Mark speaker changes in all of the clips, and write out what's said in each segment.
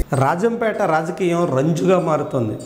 Speaker 1: రాజంపేట రాజకీయం రంజుగా మారుతుంది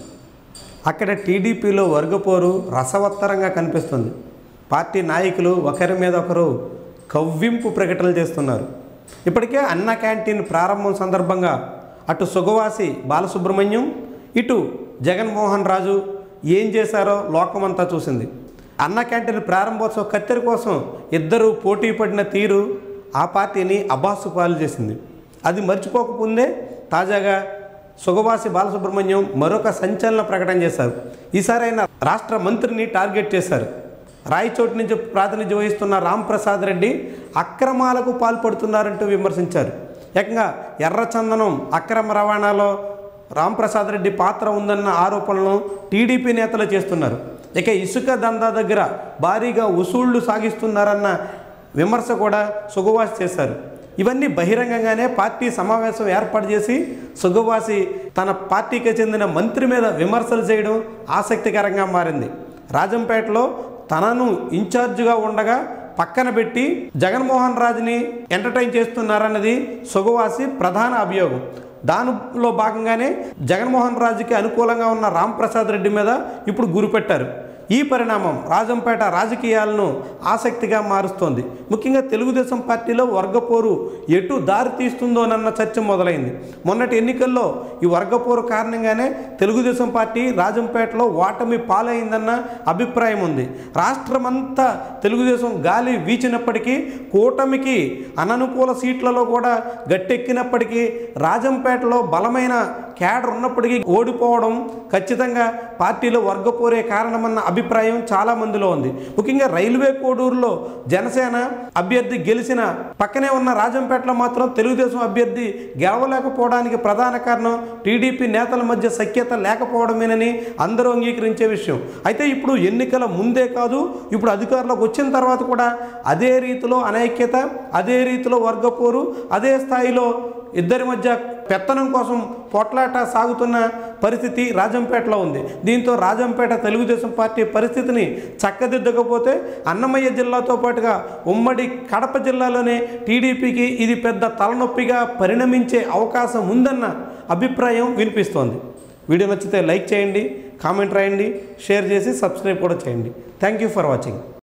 Speaker 1: అక్కడ టీడీపీలో వర్గపోరు రసవత్తరంగా కనిపిస్తుంది పార్టీ నాయకులు ఒకరి మీద ఒకరు కవ్వింపు ప్రకటనలు చేస్తున్నారు ఇప్పటికే అన్న క్యాంటీన్ ప్రారంభం సందర్భంగా అటు సుగవాసి బాలసుబ్రహ్మణ్యం ఇటు జగన్మోహన్ రాజు ఏం చేశారో లోకమంతా చూసింది అన్న క్యాంటీన్ ప్రారంభోత్సవ కత్తెర కోసం ఇద్దరు పోటీ పడిన తీరు ఆ పార్టీని అబాసు పాలు చేసింది అది మర్చిపోకముందే తాజాగా సుగవాసి బాలసుబ్రహ్మణ్యం మరొక సంచలన ప్రకటన చేశారు ఈసారి ఆయన రాష్ట్ర మంత్రిని టార్గెట్ చేశారు రాయచోటి నుంచి ప్రాతినిధ్యం వహిస్తున్న రాంప్రసాద్ రెడ్డి అక్రమాలకు పాల్పడుతున్నారంటూ విమర్శించారు ఏకంగా ఎర్రచందనం అక్రమ రవాణాలో రాంప్రసాద్ రెడ్డి పాత్ర ఉందన్న ఆరోపణలను టీడీపీ నేతలు చేస్తున్నారు ఇక ఇసుక దందా దగ్గర భారీగా వసూళ్లు సాగిస్తున్నారన్న విమర్శ కూడా సుగవాసి చేశారు ఇవన్నీ బహిరంగంగానే పార్టీ సమావేశం ఏర్పాటు చేసి సుగవాసి తన పార్టీకి చెందిన మంత్రి మీద విమర్శలు చేయడం ఆసక్తికరంగా మారింది రాజంపేటలో తనను ఇన్ఛార్జిగా ఉండగా పక్కన పెట్టి జగన్మోహన్ రాజుని ఎంటర్టైన్ చేస్తున్నారన్నది సుగవాసి ప్రధాన అభియోగం దానిలో భాగంగానే జగన్మోహన్ రాజుకి అనుకూలంగా ఉన్న రాంప్రసాద్ రెడ్డి మీద ఇప్పుడు గురిపెట్టారు ఈ పరిణామం రాజంపేట రాజకీయాలను ఆసక్తిగా మారుస్తోంది ముఖ్యంగా తెలుగుదేశం పార్టీలో వర్గపోరు ఎటు దారి తీస్తుందోనన్న చర్చ మొదలైంది మొన్నటి ఎన్నికల్లో ఈ వర్గపోరు కారణంగానే తెలుగుదేశం పార్టీ రాజంపేటలో ఓటమి పాలైందన్న అభిప్రాయం ఉంది రాష్ట్రమంతా తెలుగుదేశం గాలి వీచినప్పటికీ కూటమికి అననుకూల సీట్లలో కూడా గట్టెక్కినప్పటికీ రాజంపేటలో బలమైన క్యాడర్ ఉన్నప్పటికీ ఓడిపోవడం ఖచ్చితంగా పార్టీలో వర్గపోరే కారణమన్న అభిప్రాయం చాలా మందిలో ఉంది ముఖ్యంగా రైల్వే కోడూరులో జనసేన అభ్యర్థి గెలిచిన పక్కనే ఉన్న రాజంపేటలో మాత్రం తెలుగుదేశం అభ్యర్థి గెలవలేకపోవడానికి ప్రధాన కారణం టీడీపీ నేతల మధ్య సఖ్యత లేకపోవడమేనని అందరూ అంగీకరించే విషయం అయితే ఇప్పుడు ఎన్నికల ముందే కాదు ఇప్పుడు అధికారంలోకి వచ్చిన తర్వాత కూడా అదే రీతిలో అనైక్యత అదే రీతిలో వర్గపోరు అదే స్థాయిలో ఇద్దరి మధ్య పెత్తనం కోసం పోట్లాట సాగుతున్న పరిస్థితి రాజంపేటలో ఉంది దీంతో రాజంపేట తెలుగుదేశం పార్టీ పరిస్థితిని చక్కదిద్దకపోతే అన్నమయ్య జిల్లాతో పాటుగా ఉమ్మడి కడప జిల్లాలోనే టీడీపీకి ఇది పెద్ద తలనొప్పిగా పరిణమించే అవకాశం ఉందన్న అభిప్రాయం వినిపిస్తోంది వీడియో నచ్చితే లైక్ చేయండి కామెంట్ రాయండి షేర్ చేసి సబ్స్క్రైబ్ కూడా చేయండి థ్యాంక్ యూ ఫర్ వాచింగ్